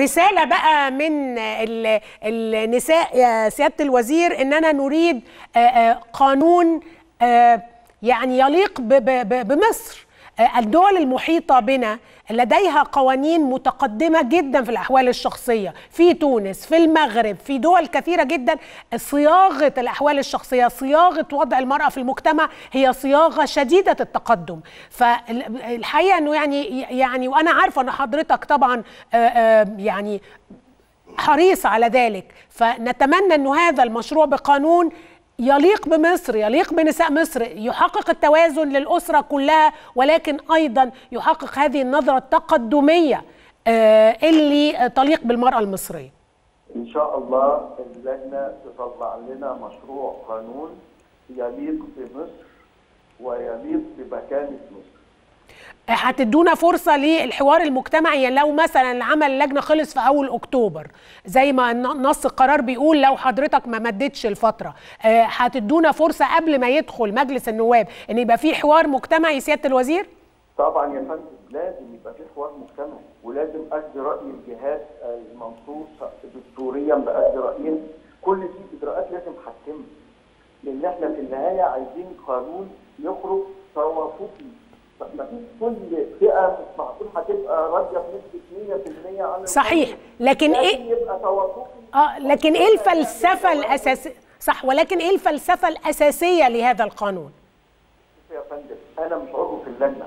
رسالة بقى من ال- النساء يا سيادة الوزير إننا نريد آه، آه، قانون آه، يعني يليق ب- ب- ب- بمصر آه، الدول المحيطة بنا لديها قوانين متقدمة جدا في الأحوال الشخصية في تونس في المغرب في دول كثيرة جدا صياغة الأحوال الشخصية صياغة وضع المرأة في المجتمع هي صياغة شديدة التقدم فالحقيقة أنه يعني يعني وأنا عارفة أن حضرتك طبعا آه، آه، يعني حريص على ذلك فنتمنى أنه هذا المشروع بقانون يليق بمصر يليق بنساء مصر يحقق التوازن للأسرة كلها ولكن أيضا يحقق هذه النظرة التقدمية آه، اللي تليق بالمرأة المصرية ان شاء الله اللجنه تطلع لنا مشروع قانون يليق بمصر ويليق بمكانه مصر هتدونا فرصة للحوار المجتمعي لو مثلا العمل اللجنة خلص في أول أكتوبر زي ما الن- نص القرار بيقول لو حضرتك ما مدتش الفترة آه، هتدونا فرصة قبل ما يدخل مجلس النواب إن يبقى في حوار مجتمعي سيادة الوزير؟ طبعا يا فندم لازم يبقى في حوار مجتمعي ولازم اخذ راي الجهات المنصوص دستوريا باخذ رايهم كل دي اجراءات لازم حتتم لان احنا في النهايه عايزين قانون يخرج توافقي ما فيش كل فئه مش معقول هتبقى راضيه بنسبه 100% عن صحيح لكن لازم إيه يبقى توافقي اه لكن ايه الفلسفه الاساسيه صح ولكن ايه الفلسفه الاساسيه لهذا القانون يا فندم انا مش عضو في اللجنه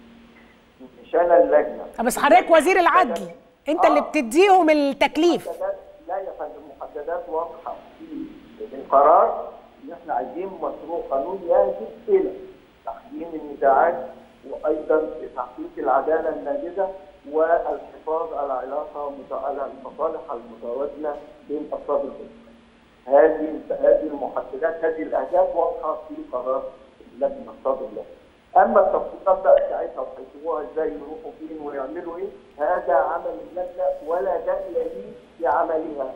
مش انا اللجنه بس حضرتك وزير العدل انت اللي آه. بتديهم التكليف محددات لا يا فندم محددات واضحه في القرار ان احنا عايزين مشروع قانون يهدف الى تحجيم النزاعات وايضا تحقيق العداله الناجزه والحفاظ على علاقه مت- على المصالح المتوازنه بين افراد الاسره. هذه هذه المحددات هذه الاهداف واضحه في قرار اللجنه الصادر له. اما التفصيلات بقى بتاعتها وهيسيبوها ازاي يروحوا فين ويعملوا ايه هذا عمل اللجنه ولا داعي لي لعملها.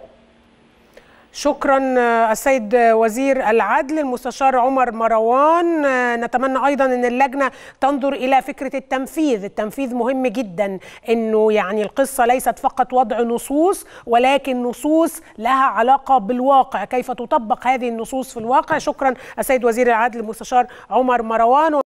شكرا آه، السيد وزير العدل المستشار عمر مروان آه، نتمنى ايضا ان اللجنه تنظر الى فكره التنفيذ التنفيذ مهم جدا انه يعني القصه ليست فقط وضع نصوص ولكن نصوص لها علاقه بالواقع كيف تطبق هذه النصوص في الواقع شكرا السيد وزير العدل المستشار عمر مروان